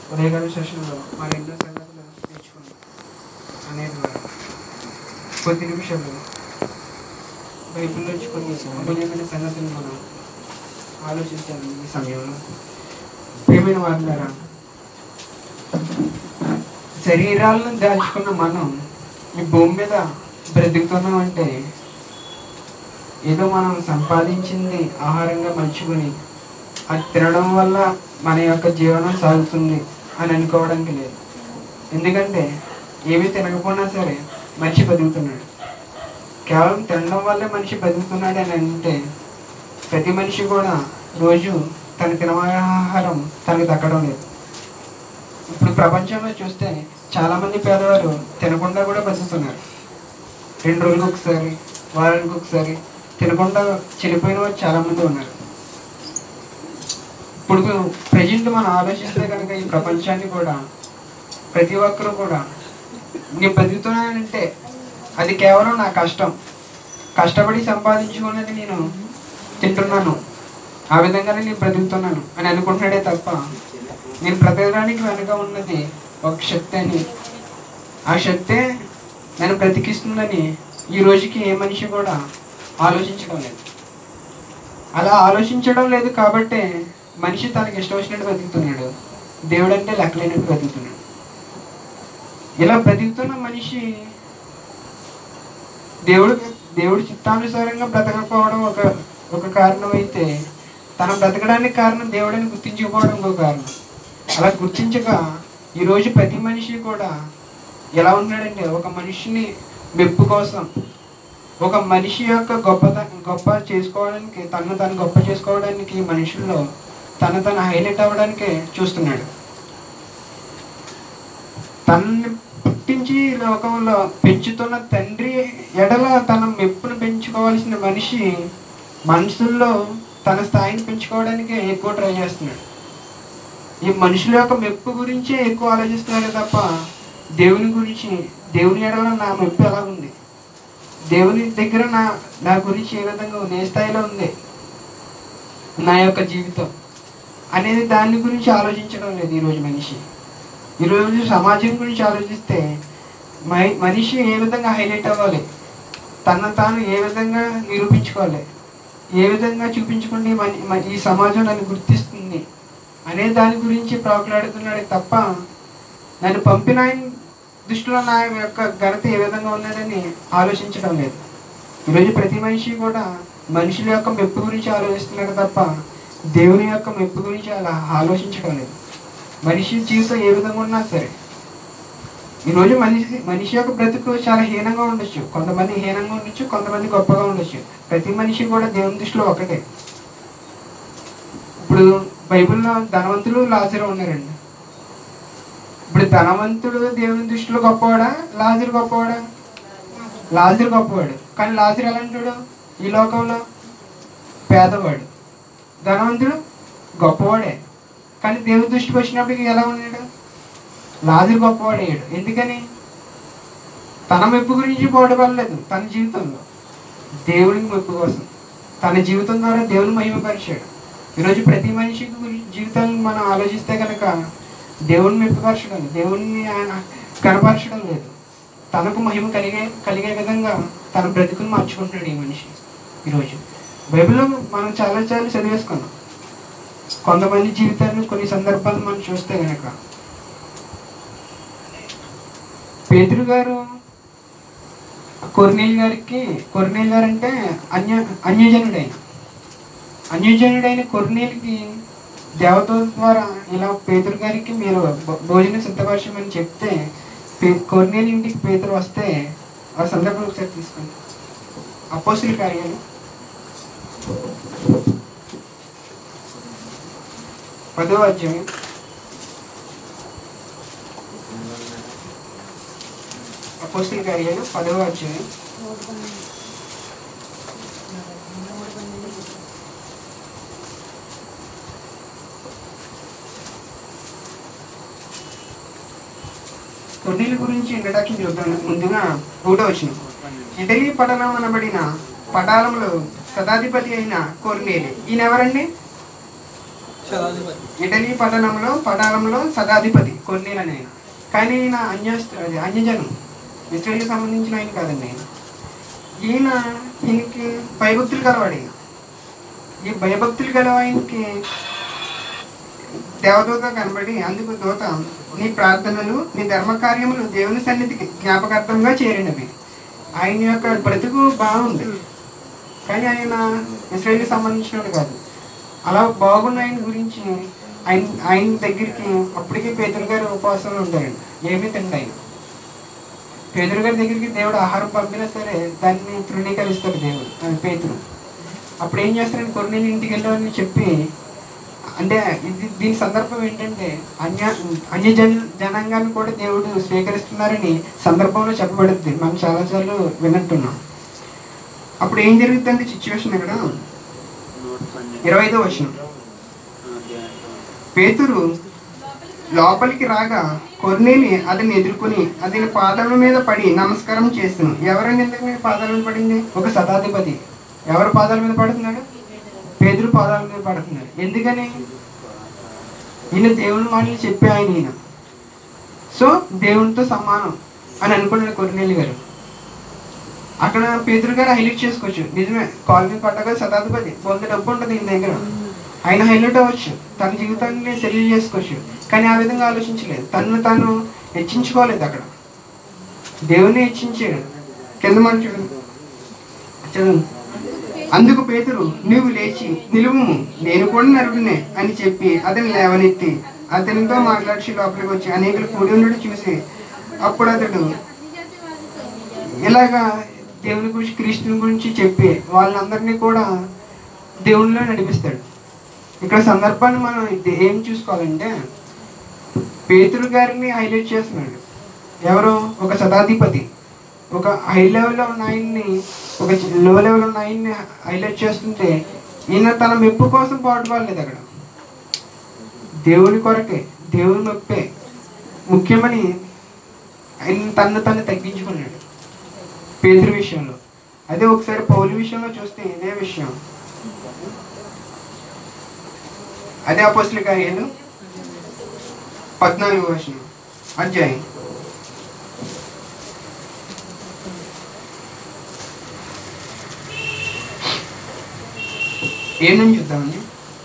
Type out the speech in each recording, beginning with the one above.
ఉదయకాల సెషన్లో మరి ఎన్నో సంగతులు నేర్చుకున్నాం అనేది మరి కొద్ది నిమిషాలు బైబిల్ నుంచి కొన్ని అమూల్యమైన సంగతులు మనం ఆలోచించాలి ఈ సమయంలో ప్రేమైన వారి ద్వారా శరీరాలను దాచుకున్న మనం ఈ భూమి మీద బ్రతుకుతున్నాం అంటే ఏదో మనం సంపాదించింది ఆహారంగా మలుచుకుని అది తినడం వల్ల మన యొక్క జీవనం సాగుతుంది అని అనుకోవడానికి లేదు ఎందుకంటే ఏమీ తినకపోయినా సరే మనిషి బతుకుతున్నాడు కేవలం తినడం వల్లే మనిషి బతుకుతున్నాడు అని అంటే ప్రతి మనిషి కూడా రోజు తన తినమనే ఆహారం తనకు దక్కడం లేదు ఇప్పుడు ప్రపంచంలో చూస్తే చాలామంది పేదవారు తినకుండా కూడా బతుకుతున్నారు రెండు రోజులకు ఒకసారి వారానికి ఒకసారి తినకుండా చనిపోయిన వారు చాలామంది ఉన్నారు ఇప్పుడు ప్రజెంట్ మనం ఆలోచిస్తే కనుక ఈ ప్రపంచాన్ని కూడా ప్రతి ఒక్కరు కూడా నేను బతుకుతున్నానంటే అది కేవలం నా కష్టం కష్టపడి సంపాదించుకున్నది నేను తింటున్నాను ఆ విధంగానే నేను బ్రతుకుతున్నాను అని అనుకుంటున్నాడే తప్ప నేను బ్రతకడానికి వెనుక ఉన్నది ఒక శక్తి అని ఆ శక్తే నన్ను బ్రతికిస్తుందని ఈ రోజుకి ఏ మనిషి కూడా ఆలోచించడం లేదు అలా ఆలోచించడం లేదు కాబట్టే మనిషి తనకి ఇష్టం వచ్చినట్టు బతుకుతున్నాడు దేవుడు అంటే లెక్కలేనట్టు బతుకుతున్నాడు ఇలా బ్రతుకుతున్న మనిషి దేవుడు దేవుడు చిత్తానుసారంగా బ్రతకపోవడం ఒక ఒక కారణం అయితే తన బ్రతకడానికి కారణం దేవుడని గుర్తించకపోవడం ఇంకో కారణం అలా గుర్తించక ఈరోజు ప్రతి మనిషి కూడా ఎలా ఉన్నాడంటే ఒక మనిషిని మెప్పు కోసం ఒక మనిషి యొక్క గొప్ప గొప్ప చేసుకోవడానికి తను తను గొప్ప చేసుకోవడానికి మనుషుల్లో తను తను హైలైట్ అవ్వడానికే చూస్తున్నాడు తనని పుట్టించి ఈ లోకంలో పెంచుతున్న తండ్రి ఎడల తన మెప్పును పెంచుకోవాల్సిన మనిషి మనుషుల్లో తన స్థాయిని పెంచుకోవడానికే ఎక్కువ ట్రై చేస్తున్నాడు ఈ మనుషుల యొక్క మెప్పు గురించే ఎక్కువ ఆలోచిస్తున్నాడు తప్ప దేవుని గురించి దేవుని ఎడల నా మెప్పు ఎలా ఉంది దేవుని దగ్గర నా నా గురించి ఏ విధంగా ఉంది ఏ స్థాయిలో ఉంది నా యొక్క జీవితం అనేది దాని గురించి ఆలోచించడం లేదు ఈరోజు మనిషి ఈరోజు సమాజం గురించి ఆలోచిస్తే మై మనిషి ఏ విధంగా హైలైట్ అవ్వాలి తన తాను ఏ విధంగా నిరూపించుకోవాలి ఏ విధంగా చూపించుకుంటే ఈ మని- మ- ఈ సమాజం నన్ను గుర్తిస్తుంది అనే దాని గురించి ప్రాకులాడుతున్నాడే తప్ప నన్ను పంపిన ఆయన దృష్టిలో నా యొక్క ఘనత ఏ విధంగా ఉన్నదని ఆలోచించడం లేదు ఈరోజు ప్రతి మనిషి కూడా మనుషుల యొక్క మెప్పు గురించి ఆలోచిస్తున్నాడు తప్ప దేవుని యొక్క మెప్పు గురించి అలా ఆలోచించడం లేదు మనిషి జీవితం ఏ విధంగా ఉన్నా సరే ఈరోజు మనిషి మనిషి యొక్క బ్రతుకు చాలా హీనంగా ఉండొచ్చు కొంతమంది హీనంగా ఉండొచ్చు కొంతమంది గొప్పగా ఉండొచ్చు ప్రతి మనిషి కూడా దేవుని దృష్టిలో ఒకటే ఇప్పుడు బైబిల్లో ధనవంతులు లాజరు ఉన్నారండి ఇప్పుడు ధనవంతుడు దేవుని దృష్టిలో గొప్పవాడా లాజరు గొప్పవాడా లాజరు గొప్పవాడు కానీ లాజరు ఎలాంటివాడు ఈ లోకంలో పేదవాడు ధనవంతుడు గొప్పవాడే కానీ దేవుని దృష్టికి వచ్చినప్పటికి ఎలా ఉన్నాడు లాజరు గొప్పవాడయ్యాడు ఎందుకని తన మెప్పు గురించి పోవడలేదు తన జీవితంలో దేవునికి మెప్పు కోసం తన జీవితం ద్వారా దేవుని మహిమపరిచాడు ఈరోజు ప్రతి మనిషి గురి- జీవితాన్ని మనం ఆలోచిస్తే కనుక దేవుని మెప్పుపరచడం దేవుణ్ణి ఆయన కనపరచడం లేదు తనకు మహిమ కలిగే కలిగే విధంగా తన బ్రతుకుని మార్చుకుంటున్నాడు ఈ మనిషి ఈరోజు బైబిల్లో మనం చాలా చాలా చదివేసుకున్నాం కొంతమంది జీవితాన్ని కొన్ని సందర్భాలు మనం చూస్తే కనుక పేదరు గారు కొర్నేల్ గారికి కొర్నేల్ గారు అంటే అన్య అన్యజనుడైన అన్యజనుడైన కొర్నేల్కి దేవతల ద్వారా ఇలా పేదరు గారికి మీరు భో- భోజనం సిద్ధపరచమని చెప్తే పే- కొర్నేల్ ఇంటికి పేదరు వస్తే ఆ సందర్భం ఒకసారి తీసుకోండి అపోసుల కార్యాలు పదో అధ్యాయం అపోస్తుల కార్యాలు పదవ అధ్యాయం కొన్నిల గురించి ఇంట్రడక్షన్ చూద్దాం ముందుగా ఒకటో వచ్చిన ఇటలీ పట్టణం అనబడిన పటాలంలో శతాధిపతి అయిన కొర్నేలి ఈయన ఎవరండి ఇటలీ పట్టణంలో పటాలంలో సదాధిపతి కొన్నేలు అని ఆయన కానీ ఈయన అన్య అది అన్యజనం ఇస్రాయల్కి సంబంధించిన ఆయన కాదండి ఆయన ఈయన ఈయనకి భయభక్తులు కలవాడు ఈయన ఈ భయభక్తులు గల ఆయనకి దేవదూత కనబడి అందుకు దూత నీ ప్రార్థనలు నీ ధర్మ కార్యములు దేవుని సన్నిధికి జ్ఞాపకార్థంగా చేరినవి ఆయన యొక్క బ్రతుకు బాగుంది కానీ ఆయన ఇస్రాయల్కి సంబంధించినవాడు కాదు అలా బాగున్న ఆయన గురించి ఆయన ఆయన దగ్గరికి అప్పటికే పేదరు గారు ఉపవాసంలో ఉంటారండి ఏమీ తింటాయి ఆయన పేదరు గారి దగ్గరికి దేవుడు ఆహారం పంపినా సరే దాన్ని తృణీకరిస్తాడు దేవుడు అది పేతురు అప్పుడు ఏం చేస్తారంటే కొన్ని ఇంటికి వెళ్ళామని చెప్పి అంటే ఇది దీని సందర్భం ఏంటంటే అన్య అన్య జన జనాంగాన్ని కూడా దేవుడు స్వీకరిస్తున్నారని సందర్భంలో చెప్పబడుద్ది మనం చాలాసార్లు వినట్టున్నాం అప్పుడు ఏం జరుగుతుందంటే సిచ్యువేషన్ ఇక్కడ ఇరవై ఐదో వర్షం పేతురు లోపలికి రాగా కొర్నేలి అతన్ని ఎదుర్కొని అతని పాదాల మీద పడి నమస్కారం చేస్తాను ఎవరైనా ఎందుకు మీద పాదాల మీద పడింది ఒక శతాధిపతి ఎవరి పాదాల మీద పడుతున్నాడు పేదరు పాదాల మీద పడుతున్నాడు ఎందుకని ఈయన దేవుని మాటలు చెప్పే ఆయన ఈయన సో దేవునితో సమానం అని అనుకున్నాడు కొర్నేలి గారు అక్కడ పేదరు గారు హైలైట్ చేసుకోవచ్చు నిజమే కాలనీ పడ్డగా శతాధిపతి కొంత డబ్బు ఉంటుంది ఈయన దగ్గర ఆయన హైలైట్ అవ్వచ్చు తన జీవితాన్ని సెటిల్ చేసుకోవచ్చు కానీ ఆ విధంగా ఆలోచించలేదు తను తాను హెచ్చించుకోలేదు అక్కడ దేవుని హెచ్చించాడు కింద మాట చూడండి చదువు అందుకు పేతురు నీవు లేచి నిలువుము నేను కూడా నరుడినే అని చెప్పి అతని లేవనెత్తి అతనితో మాట్లాడి లోపలికి వచ్చి అనేకులు కూడి ఉండడం చూసి అప్పుడు అతడు ఇలాగా దేవుని గురించి క్రీస్తుని గురించి చెప్పి వాళ్ళందరినీ కూడా దేవునిలో నడిపిస్తాడు ఇక్కడ సందర్భాన్ని మనం ఇది ఏం చూసుకోవాలంటే పేతురు గారిని హైలైట్ చేస్తున్నాడు ఎవరు ఒక శతాధిపతి ఒక హై లెవెల్లో ఉన్న ఆయన్ని ఒక లో లెవెల్ ఉన్న ఆయన్ని హైలైట్ చేస్తుంటే ఈయన తన మెప్పు కోసం పాటుపడలేదు అక్కడ దేవుని కొరకే దేవుని మెప్పే ముఖ్యమని ఆయన తను తను తగ్గించుకున్నాడు పేదరి విషయంలో అదే ఒకసారి పౌలు విషయంలో చూస్తే ఇదే విషయం అదే అపోస్తుల కార్యాలు పద్నాలుగు వర్షం అధ్యాయం ఏం నుంచి చూద్దామండి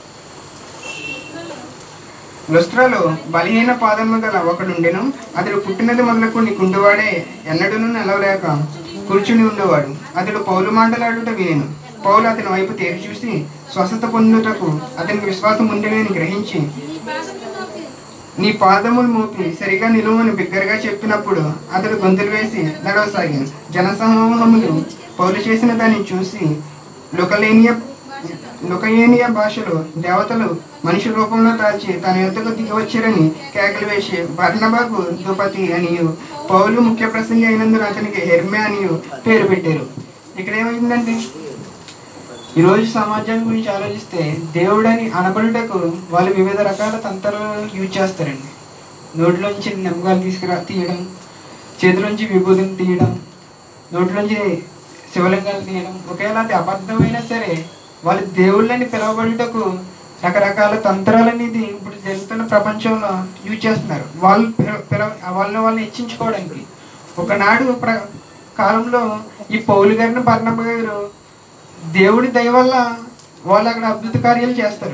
లుస్త్రాలో బలహీన పాదము గల ఒకడుండెను అతడు పుట్టినది మొదలుకొని కుంటువాడే ఎన్నడూను నిలవలేక కూర్చుని ఉండేవాడు అతడు పౌలు మాటలాడుట వినేను పౌలు అతని వైపు తేరి చూసి స్వస్థత పొందుటకు అతనికి విశ్వాసం ఉండేనని గ్రహించి నీ పాదములు మోపి సరిగా నిలువని బిగ్గరగా చెప్పినప్పుడు అతడు గొంతులు వేసి నడవసాగాను జనసమూహములు పౌలు చేసిన దాన్ని చూసి లుకలేనియ లుకయేనియ భాషలో దేవతలు మనిషి రూపంలో దాచి తన యొద్దకు దిగి వచ్చారని కేకలు వేసి బర్ణబాకు దుపతి అనియు పౌలు ముఖ్య ప్రసంగి అయినందున అతనికి హెర్మే అనియు పేరు పెట్టారు ఇక్కడ ఏమైందండి ఈరోజు సమాజం గురించి ఆలోచిస్తే దేవుడని అనబడుటకు వాళ్ళు వివిధ రకాల తంత్రాలు యూజ్ చేస్తారండి నోటిలోంచి నెమ్మగాలు తీసుకురా తీయడం చేతిలోంచి విభూతిని తీయడం నోటిలోంచి శివలింగాలు తీయడం ఒకవేళ అది అబద్ధమైనా సరే వాళ్ళు దేవుళ్ళని పిలవబడుటకు రకరకాల తంత్రాలు అనేది ఇప్పుడు జరుగుతున్న ప్రపంచంలో యూజ్ చేస్తున్నారు వాళ్ళు పిల- పిలవ వాళ్ళని వాళ్ళని హెచ్చించుకోవడానికి ఒకనాడు ప్ర కాలంలో ఈ పౌలు గారిని బర్ణమ్మ గారు దేవుడి దయ వల్ల వాళ్ళు అక్కడ అద్భుత కార్యాలు చేస్తారు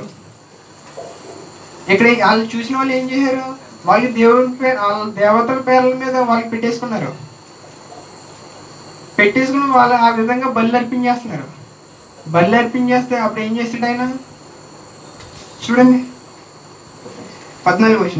ఇక్కడ వాళ్ళు చూసిన వాళ్ళు ఏం చేశారు వాళ్ళు దేవుడి పేరు వాళ్ళ దేవతల పేర్ల మీద వాళ్ళు పెట్టేసుకున్నారు పెట్టేసుకుని వాళ్ళు ఆ విధంగా బలి అర్పించేస్తున్నారు బలి అర్పించేస్తే అప్పుడు ఏం చేస్తాడు ఆయన చూడండి పద్నాలుగు వచ్చిన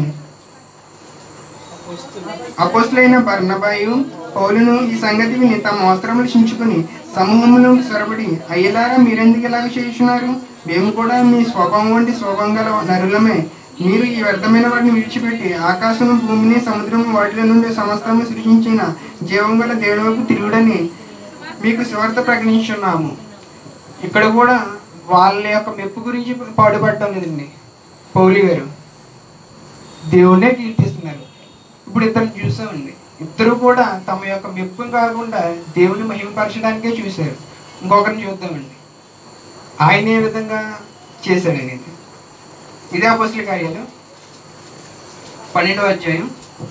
అపోస్తులైన బర్ణబాయు పౌలును ఈ సంగతి విని తమ వస్త్రములు చించుకుని సమూహములు సొరబడి అయ్యలారా మీరెందుకు ఇలాగ చేస్తున్నారు మేము కూడా మీ స్వభావం వంటి స్వభావం గల నరులమే మీరు ఈ వ్యర్థమైన వాటిని విడిచిపెట్టి ఆకాశము భూమిని సముద్రము వాటిలో నుండి సమస్తము సృష్టించిన జీవం గల దేవుడు తిరుగుడని మీకు స్వార్థ ప్రకటించున్నాము ఇక్కడ కూడా వాళ్ళ యొక్క మెప్పు గురించి పాడుపడటం లేదండి పౌలి గారు దేవుణ్ణే కీర్తిస్తున్నారు ఇప్పుడు ఇద్దరు చూసామండి ఇద్దరు కూడా తమ యొక్క మెప్పు కాకుండా దేవుని మహిమపరచడానికే చూశారు ఇంకొకరిని చూద్దామండి ఆయన ఏ విధంగా చేశాడు అనేది ఇదే అపోస్తుల కార్యాలు పన్నెండవ అధ్యాయం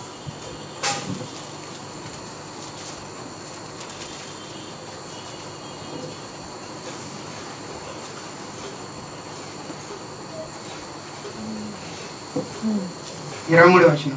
ఇరవై మూడు వచ్చిన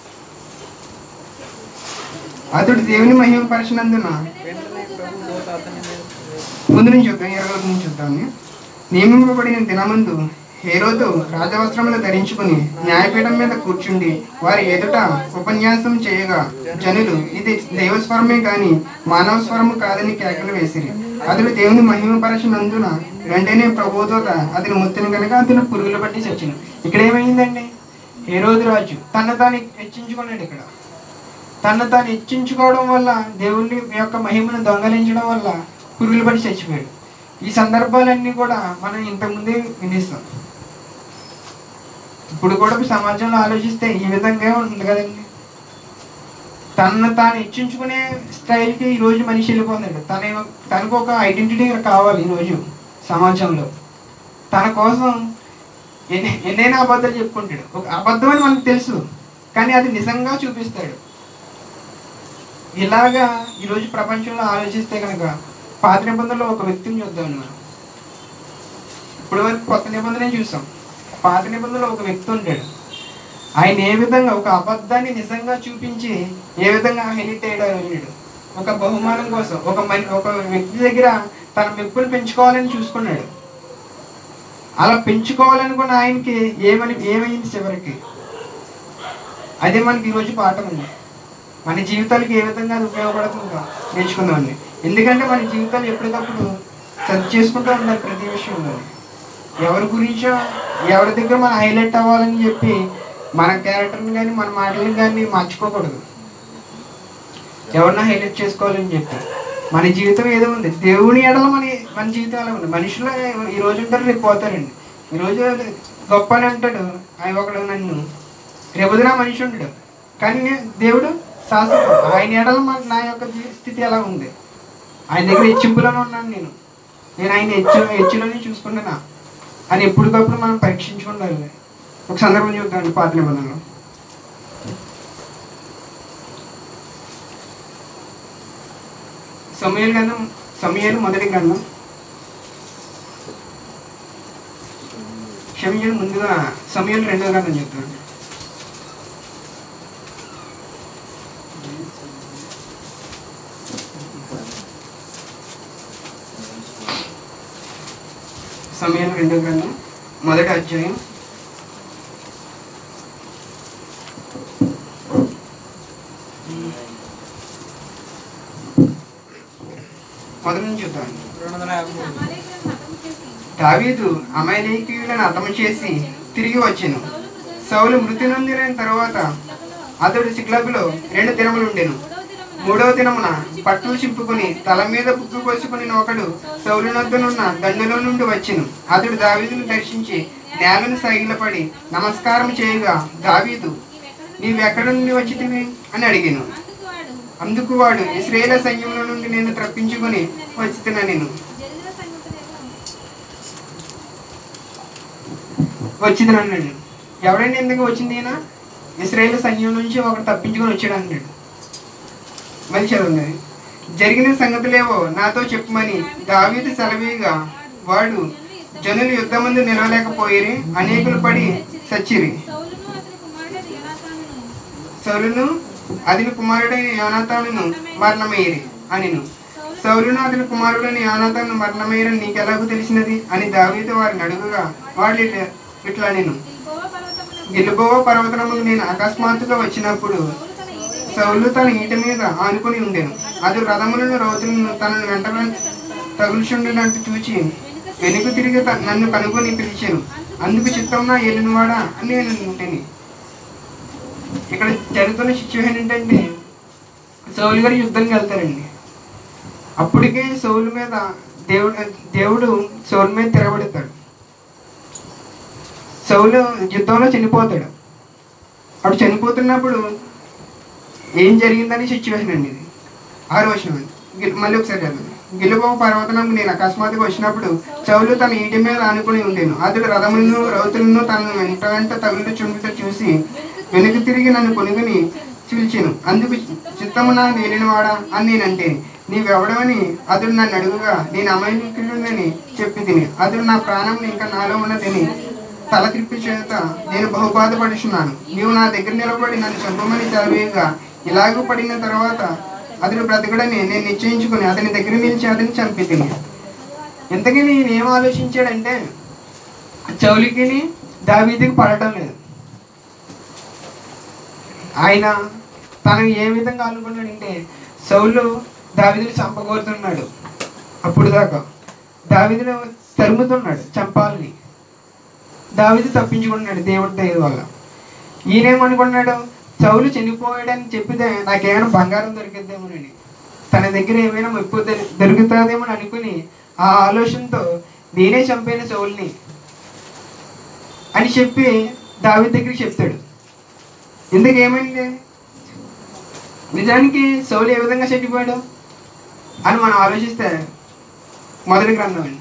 అతడు దేవుని మహిమ పరిచినందున వెంటనే ప్రభు దూత అతని మీద ముందు నుంచి చూద్దాం ఇరవై ఒకటి నుంచి చూద్దాం నియమింపబడిన దినమందు హేరోదు రాజవస్త్రములు ధరించుకుని న్యాయపీఠం మీద కూర్చుండి వారి ఎదుట ఉపన్యాసం చేయగా జనులు ఇది దైవస్వరమే కాని మానవ స్వరము కాదని కేకలు వేసిరి అతడు దేవుని మహిమపరచినందున వెంటనే ప్రభుదోత అతని ముత్తిని కనుక అతను పురుగులు పట్టి చచ్చిన ఇక్కడ ఏమైందండి హేరోదు రాజు తన తాను హెచ్చించుకున్నాడు ఇక్కడ తను తాను హెచ్చించుకోవడం వల్ల దేవుని యొక్క మహిమను దొంగలించడం వల్ల పురుగులు పడి చచ్చిపోయాడు ఈ సందర్భాలన్నీ కూడా మనం ఇంతకుముందే వినిస్తాం ఇప్పుడు కూడా సమాజంలో ఆలోచిస్తే ఈ విధంగా ఉంటుంది కదండి తనను తాను హెచ్చించుకునే స్టైల్కి ఈ రోజు మనిషి వెళ్ళిపోతున్నాడు తన తనకు ఒక ఐడెంటిటీ కావాలి ఈరోజు సమాజంలో తన కోసం ఎన్ని ఎన్నైనా అబద్ధాలు చెప్పుకుంటాడు ఒక అబద్ధం అని మనకు తెలుసు కానీ అది నిజంగా చూపిస్తాడు ఇలాగా ఈరోజు ప్రపంచంలో ఆలోచిస్తే కనుక పాత నిబంధనలో ఒక వ్యక్తిని చూద్దాం మనం ఇప్పుడు వరకు కొత్త నిబంధన చూసాం పాత నిబంధనలో ఒక వ్యక్తి ఉంటాడు ఆయన ఏ విధంగా ఒక అబద్ధాన్ని నిజంగా చూపించి ఏ విధంగా హైలైట్ అయ్యాడు ఒక బహుమానం కోసం ఒక మని ఒక వ్యక్తి దగ్గర తన మెప్పులు పెంచుకోవాలని చూసుకున్నాడు అలా పెంచుకోవాలనుకున్న ఆయనకి ఏమని ఏమైంది చివరికి అదే మనకి ఈరోజు పాఠం ఉంది మన జీవితాలకి ఏ విధంగా అది ఉపయోగపడుతుందో నేర్చుకుందామండి ఎందుకంటే మన జీవితాలు ఎప్పటికప్పుడు సర్చ్ చేసుకుంటూ ఉండాలి ప్రతి విషయంలో ఎవరి గురించో ఎవరి దగ్గర మనం హైలైట్ అవ్వాలని చెప్పి మన క్యారెక్టర్ని కానీ మన మాటలను కానీ మార్చుకోకూడదు ఎవరిన హైలైట్ చేసుకోవాలని చెప్పి మన జీవితం ఏదో ఉంది దేవుని ఎడల మన మన జీవితం ఎలా ఉంది మనుషులు ఈ రోజు ఉంటారు రేపు పోతారండి ఈ రోజు గొప్ప అని అంటాడు ఆయన ఒకడు నన్ను రేపుదిన మనిషి ఉంటాడు కానీ నే- దేవుడు శాశ్వతం ఆయన ఎడల మన నా యొక్క జీ- స్థితి ఎలా ఉంది ఆయన దగ్గర హెచ్చింపులోనే ఉన్నాను నేను నేను ఆయన హెచ్చు హెచ్చులోనే చూసుకుంటున్నా అని ఎప్పటికప్పుడు మనం పరీక్షించుకుంటారు ఒక సందర్భం చూద్దాం పాత నిబంధనలో సమయాలు గ్రంథం సమయాలు మొదటి గ్రంథం క్షమించడం ముందుగా సమయాలు రెండో గ్రంథం చెప్తాను సమయాలు రెండో గ్రంథం మొదటి అధ్యాయం మొదటి నుంచి చూద్దాం రెండు వందల యాభై మూడు దావీదు అమాయలీకీయులను హతము చేసి తిరిగి వచ్చెను సౌలు మృతి నొందిన తరువాత అతడు సిక్లగులో రెండు దినములు ఉండెను మూడవ దినమున పట్టులు చింపుకుని తల మీద పుక్కు పోసుకుని ఒకడు సౌలు నొద్దనున్న దండులో నుండి వచ్చెను అతడు దావీదును దర్శించి నేలను సైగిలపడి నమస్కారం చేయగా దావీదు నీవెక్కడ నుండి వచ్చితివి అని అడిగాను అందుకు వాడు ఇస్రాయేల సైన్యంలో నుండి నేను తప్పించుకొని వచ్చితున్నా నేను వచ్చింది అన్నాడు ఎవడండి ఎందుకు వచ్చింది ఈయన ఇస్రాయేల్ సైన్యం నుంచి ఒకడు తప్పించుకొని వచ్చాడు అన్నాడు మళ్ళీ చదవండి జరిగిన సంగతులేవో నాతో చెప్పమని దావీదు సెలవీగా వాడు జనులు యుద్ధమందు నిలవలేకపోయిరి అనేకులు పడి సచ్చిరి సౌలును అతని కుమారుడైన యోనాతానును మరణమయ్యిరి అనిను సౌలును అతని కుమారుడైన యోనాతాను మరణమయ్యరని నీకెలాగూ తెలిసినది అని దావీదు వారిని అడుగుగా వాడు ఇట్లా- ఇట్లా నేను గిల్బోవ పర్వతముకు నేను అకస్మాత్తుగా వచ్చినప్పుడు సౌలు తన ఈట మీద ఆనుకుని ఉండెను అది రథములను రౌతులను తనను వెంట తగులుచుండినట్టు చూచి వెనుక తిరిగి త- నన్ను కనుగొని పిలిచాను అందుకు చిత్తం నా ఏలినవాడా అని నేను ఉంటేని ఇక్కడ జరుగుతున్న సిచ్యువేషన్ ఏంటంటే సౌలు గారు యుద్ధానికి వెళ్తారండి అప్పటికే సౌలు మీద దేవుడు దేవుడు సౌలు మీద తిరగబడతాడు సౌలు యుద్ధంలో చనిపోతాడు అప్పుడు చనిపోతున్నప్పుడు ఏం జరిగిందని సిచ్యువేషన్ అండి ఇది ఆరు వర్షం అండి మళ్ళీ ఒకసారి చదవండి గిలుబో పర్వతనం నేను అకస్మాత్తుగా వచ్చినప్పుడు చౌలు తన ఇంటి మీద ఆనుకుని ఉండేను అతడు రథములను రౌతులను తన వెంట వెంట తగులుచుండుట చూసి వెనుక తిరిగి నన్ను కొనుగొని పిలిచాను అందుకు చిత్తమున వాడా అని నేనంటే నీవెవడమని అతడు నన్ను అడుగుగా నేను అమాయకుడిని చెప్పి తిని అతడు నా ప్రాణం ఇంకా నాలో ఉన్నదని తల త్రిప్పి చేత నేను బహుబాధపడుచున్నాను నీవు నా దగ్గర నిలబడి నన్ను చంపమని తెలవేయగా ఇలాగూ పడిన తర్వాత అతడు బ్రతకడని నేను నిశ్చయించుకుని అతని దగ్గర నిలిచి అతన్ని చంపి తిని ఇంతకీ నేను ఏం ఆలోచించాడంటే చౌలికిని దావీదికి పడటం లేదు ఆయన తను ఏ విధంగా అనుకున్నాడంటే సౌలు దావిదిని చంపగోరుతున్నాడు అప్పుడు దాకా దావిదిని తరుముతున్నాడు చంపాలని దావిది తప్పించుకున్నాడు దేవుడి దయ వల్ల ఈయనేమనుకున్నాడు సౌలు చనిపోయాడని చెప్పితే నాకేమైనా బంగారం దొరికిద్దేమోనని తన దగ్గర ఏమైనా మెప్పు దొరి- దొరుకుతుందేమో అని అనుకుని ఆ ఆలోచనతో నేనే చంపాను సౌల్ని అని చెప్పి దావి దగ్గరికి చెప్తాడు ఎందుకు ఏమైంది నిజానికి సౌలు ఏ విధంగా చనిపోయాడు అని మనం ఆలోచిస్తే మొదటి గ్రంథం అండి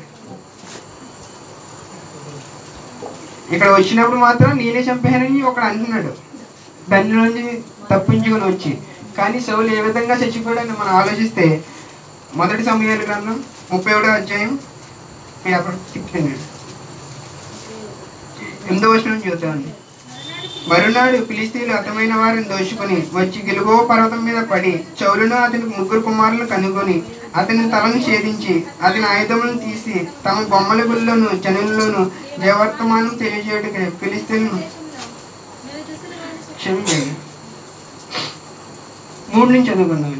ఇక్కడ వచ్చినప్పుడు మాత్రం నేనే చంపానని ఒకడు అంటున్నాడు దాని నుంచి తప్పించుకొని వచ్చి కానీ సౌలు ఏ విధంగా చచ్చిపోయాడని మనం ఆలోచిస్తే మొదటి సమయాల గ్రంథం ముప్పై ఒకటో అధ్యాయం పేపర్ తిప్పింది ఎనిమిదో వచ్చిన చూద్దామండి మరునాడు ఫిలిస్తీన్లు అతమైన వారిని దోచుకొని వచ్చి గిలుగో పర్వతం మీద పడి చౌలును అతని ముగ్గురు కుమారులను కనుగొని అతని తలను ఛేదించి అతని ఆయుధములను తీసి తమ బొమ్మల గుళ్ళలోను జనుల్లోను జయవర్తమానం తెలియజేయడానికి ఫిలిస్తీన్లు క్షమించండి మూడు నుంచి చదువుకుందామండి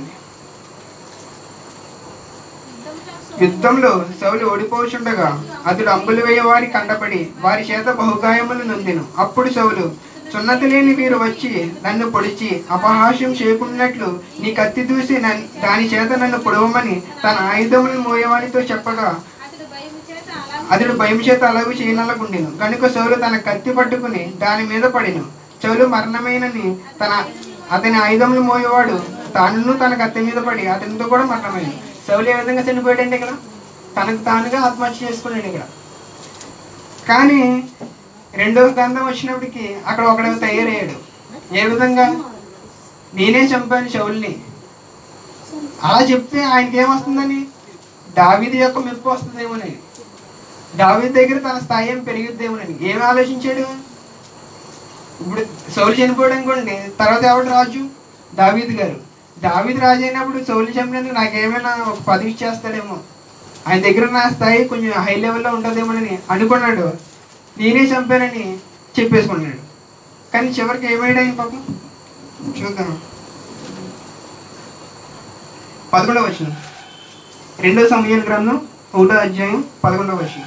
యుద్ధంలో సౌలు ఓడిపోచుండగా అతడు అంబులు వేయ వారి కండపడి వారి చేత బహుగాయములు నొందెను అప్పుడు సౌలు సున్నతి లేని వీరు వచ్చి నన్ను పొడిచి అపహాస్యం చేయకున్నట్లు నీ కత్తి దూసి నన్- దాని చేత నన్ను పొడవమని తన ఆయుధములను మోయవానితో చెప్పగా అతడు భయం చేత అలాగూ చేయనల్లకుండెను కనుక సౌలు తన కత్తి పట్టుకుని దాని మీద పడిను చౌలు మరణమైనని తన అతని ఆయుధములు మోయేవాడు తానును తన కత్తి మీద పడి అతనితో కూడా మరణమైన సౌలు ఏ విధంగా చనిపోయాడండి ఇక్కడ తనకు తానుగా ఆత్మహత్య చేసుకున్నాడు ఇక్కడ కానీ రెండవ గ్రంథం వచ్చినప్పటికి అక్కడ ఒకడు తయారయ్యాడు ఏ విధంగా నేనే చంపాను శౌల్ని అలా చెప్తే ఆయనకి ఏమొస్తుందని దావీది యొక్క మెప్పు వస్తుందేమోనని దావీది దగ్గర తన స్థాయి ఏం పెరుగుద్దేమోనని ఏం ఆలోచించాడు ఇప్పుడు సౌలు చనిపోయాడు అనుకోండి తర్వాత ఎవడు రాజు దావీద్ గారు దావీద్ రాజు అయినప్పుడు సౌలు చంపినందుకు నాకేమైనా ఒక పదవి ఇచ్చేస్తాడేమో ఆయన దగ్గర నా స్థాయి కొంచెం హై లెవెల్లో ఉంటుందేమోనని అనుకున్నాడు నేనే చంపానని చెప్పేసుకున్నాడు కానీ చివరికి ఏమయ్యాడు ఆయన పాపం చూద్దాం పదకొండవ వచ్చిన రెండో సమయాల గ్రంథం ఒకటో అధ్యాయం పదకొండవ వచ్చిన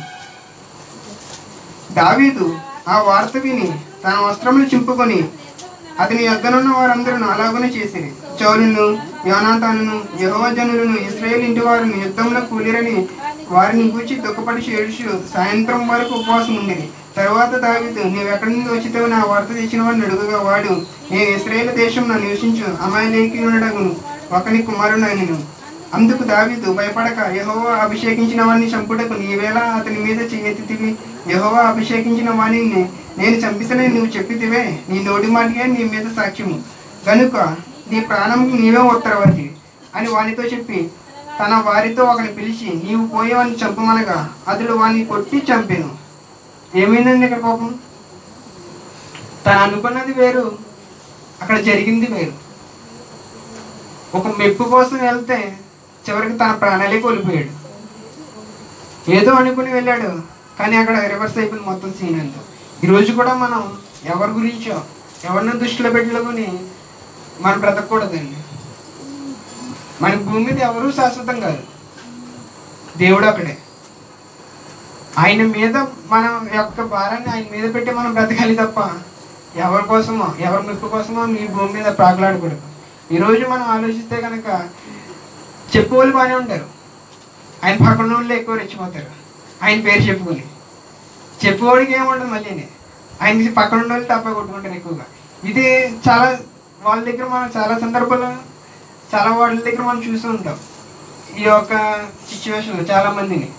దావీదు ఆ వార్త విని తన వస్త్రములు చింపుకొని అతని యొద్దనున్న వారందరూ అలాగనే చేసిరి చౌలును యోనాతాను యహోజనులను ఇస్రాయేల్ ఇంటి వారిని యుద్ధంలో కూలిరని వారిని గూర్చి దుఃఖపడి ఏడుచు సాయంత్రం వరకు ఉపవాసం ఉండేది తరువాత దావీదు నీవు ఎక్కడి నుండి వచ్చితే నా వార్త తెచ్చిన వాడిని అడుగుగా వాడు నేను ఇస్రాయేల్ దేశంలో నివసించు అమాయలేఖినుడగును ఒకని కుమారుడైనను అందుకు దావీదు భయపడక యెహోవా అభిషేకించిన వాడిని చంపుటకు నీవేళ అతని మీద చెయ్యెత్తితివి యెహోవా అభిషేకించిన వాణిని నేను చంపితేనే నువ్వు చెప్పితివే నీ నోటి మాటకే నీ మీద సాక్ష్యము గనుక నీ ప్రాణంకు నీవే ఉత్తరవర్తి అని వానితో చెప్పి తన వారితో ఒకని పిలిచి నీవు పోయేవాడిని చంపమనగా అతడు వాడిని కొట్టి చంపాను ఏమైందండి ఇక్కడ కోపం తను అనుకున్నది వేరు అక్కడ జరిగింది వేరు ఒక మెప్పు కోసం వెళ్తే చివరికి తన ప్రాణాలే కోల్పోయాడు ఏదో అనుకుని వెళ్ళాడు కానీ అక్కడ రివర్స్ అయిపోయింది మొత్తం సీన్ అంతా ఈరోజు కూడా మనం ఎవరి గురించో ఎవరిని దృష్టిలో పెట్టుకొని మనం బ్రతకూడదండి మన భూమి మీద ఎవరూ శాశ్వతం కాదు దేవుడు అక్కడే ఆయన మీద మనం యొక్క భారాన్ని ఆయన మీద పెట్టి మనం బ్రతకాలి తప్ప ఎవరి కోసమో ఎవరి మెప్పు కోసమో మీ భూమి మీద ప్రాకులాడకూడదు ఈరోజు మనం ఆలోచిస్తే కనుక చెప్పుకోవాలి బాగానే ఉంటారు ఆయన పక్కన వాళ్ళు ఎక్కువ రెచ్చిపోతారు ఆయన పేరు చెప్పుకొని చెప్పుకోవడానికి ఏముండదు మళ్ళీ ఆయన పక్కన ఉన్న వాళ్ళు తప్ప కొట్టుకుంటారు ఎక్కువగా ఇది చాలా వాళ్ళ దగ్గర మనం చాలా సందర్భాల్లో చాలా వాళ్ళ దగ్గర మనం చూస్తూ ఉంటాం ఈ యొక్క సిచ్యువేషన్లో చాలా మందిని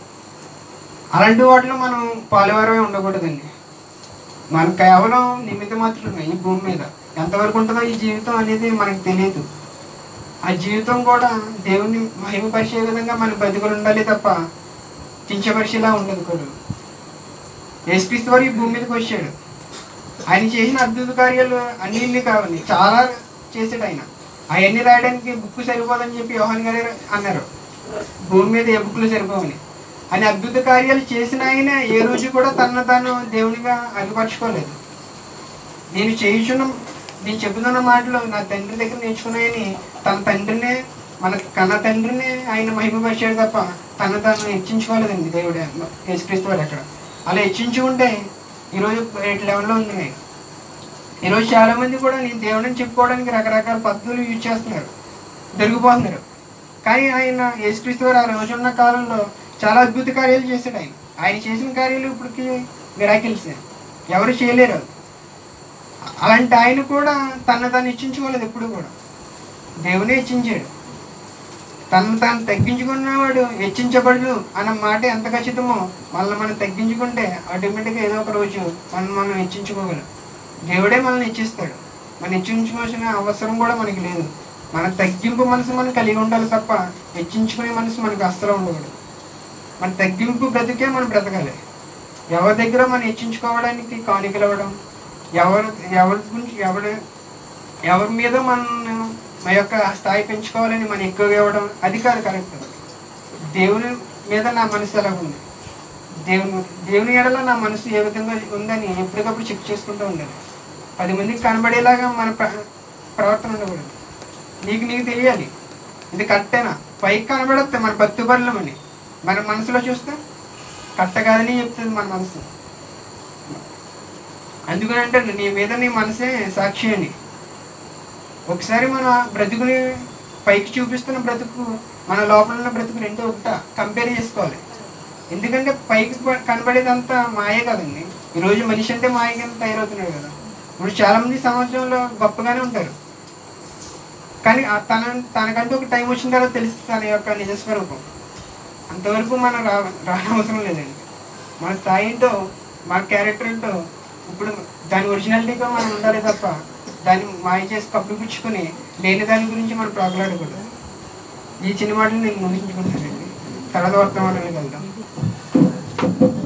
అలాంటి వాటిలో మనం పాలువారమే ఉండకూడదండి మన కేవలం నిమిత్త మాత్రమే ఈ భూమి మీద ఎంతవరకు ఉంటుందో ఈ జీవితం అనేది మనకు తెలియదు ఆ జీవితం కూడా దేవుని మహిమపరిచే విధంగా మన బతుకులు ఉండాలి తప్ప కించపరిచేలా ఉండదు కూడా యేసుక్రీస్తు వారు ఈ భూమి మీదకి వచ్చాడు ఆయన చేసిన అద్భుత కార్యాలు అన్ని కావాలి చాలా చేశాడు ఆయన అవన్నీ రాయడానికి బుక్ సరిపోదని చెప్పి యోహాన్ గారు అన్నారు భూమి మీద ఏ బుక్లు సరిపోవని అని అద్భుత కార్యాలు చేసిన ఆయన ఏ రోజు కూడా తనను తాను దేవునిగా అగుపరచుకోలేదు నేను చేయుచున్న నేను చెబుతున్న మాటలు నా తండ్రి దగ్గర నేర్చుకున్నాయని తన తండ్రినే మన కన్న తండ్రిని ఆయన మహిమపరిచాడు తప్ప తన తాను హెచ్చించుకోలేదండి దేవుడు యేసుక్రీస్తు వాడు అక్కడ అలా హెచ్చించుకుంటే ఈరోజు ఎయిట్ లెవెల్లో ఉంది నేను ఈరోజు చాలా మంది కూడా నేను దేవుడిని చెప్పుకోవడానికి రకరకాల పద్ధతులు యూజ్ చేస్తున్నారు దొరికిపోతున్నారు కానీ ఆయన యేసుక్రీస్తు గారు ఆ రోజున్న కాలంలో చాలా అద్భుత కార్యాలు చేశాడు ఆయన ఆయన చేసిన కార్యాలు ఇప్పటికి మిరాకిల్స్ ఎవరు చేయలేరు అది. అలాంటి ఆయన కూడా తన తాను ఇచ్చించుకోలేదు ఎప్పుడు కూడా దేవునే హెచ్చించాడు తను తాను తగ్గించుకున్నవాడు హెచ్చించబడు అన్న మాట ఎంత ఖచ్చితమో మళ్ళీ మనం తగ్గించుకుంటే ఆటోమేటిక్గా ఏదో ఒక రోజు మనం మనం హెచ్చించుకోగలం దేవుడే మనల్ని హెచ్చిస్తాడు మనం హెచ్చించుకోవాల్సిన అవసరం కూడా మనకి లేదు మన తగ్గింపు మనసు మనం కలిగి ఉండాలి తప్ప హెచ్చించుకునే మనసు మనకు అస్సలు ఉండకూడదు మన తగ్గింపు బ్రతికే మనం బ్రతకాలి ఎవరి దగ్గర మనం హెచ్చించుకోవడానికి కానుకలు ఇవ్వడం ఎవరు ఎవరి గురించి ఎవరు ఎవరి మీద మనం మా యొక్క స్థాయి పెంచుకోవాలని మనం ఎక్కువగా ఇవ్వడం అది కాదు కరెక్ట్ దేవుని మీద నా మనసు ఎలా ఉంది దేవుని దేవుని ఎడల నా మనసు ఏ విధంగా ఉందని ఎప్పటికప్పుడు చెక్ చేసుకుంటూ ఉండాలి పది మందికి కనబడేలాగా మన ప్ర- ప్రవర్తన ఉండకూడదు నీకు నీకు తెలియాలి ఇది కరెక్టేనా పైకి కనబడద్దు మన భక్తి పనులమని మన మనసులో చూస్తే కరెక్ట్ కాదని చెప్తుంది మన మనసు అందుకని అంటే నీ మీద నీ మనసే సాక్షి అని ఒకసారి మన బ్రతుకుని పైకి చూపిస్తున్న బ్రతుకు మన లోపల ఉన్న బ్రతుకు రెండో ఒకట కంపేర్ చేసుకోవాలి ఎందుకంటే పైకి ప- కనబడేదంతా మాయే కదండి ఈరోజు మనిషి అంటే మాయ కింద తయారవుతున్నాడు కదా ఇప్పుడు చాలా మంది సమాజంలో గొప్పగానే ఉంటారు కానీ ఆ తన తనకంటూ ఒక టైం వచ్చిన తర్వాత తెలుస్తుంది తన యొక్క నిజస్వరూపం అంతవరకు మనం రా రానవసరం లేదండి మన స్థాయి ఏంటో మన క్యారెక్టర్ ఏంటో ఇప్పుడు దాని ఒరిజినాలిటీగా మనం ఉండాలి తప్ప దాన్ని మాయ చేసి కప్పిపుచ్చుకొని లేని దాని గురించి మనం ప్రాకులాడకూడదు ఈ చిన్న మాటలు నేను ముగించుకుంటానండి తర్వాత వర్తమానానికి వెళ్దాం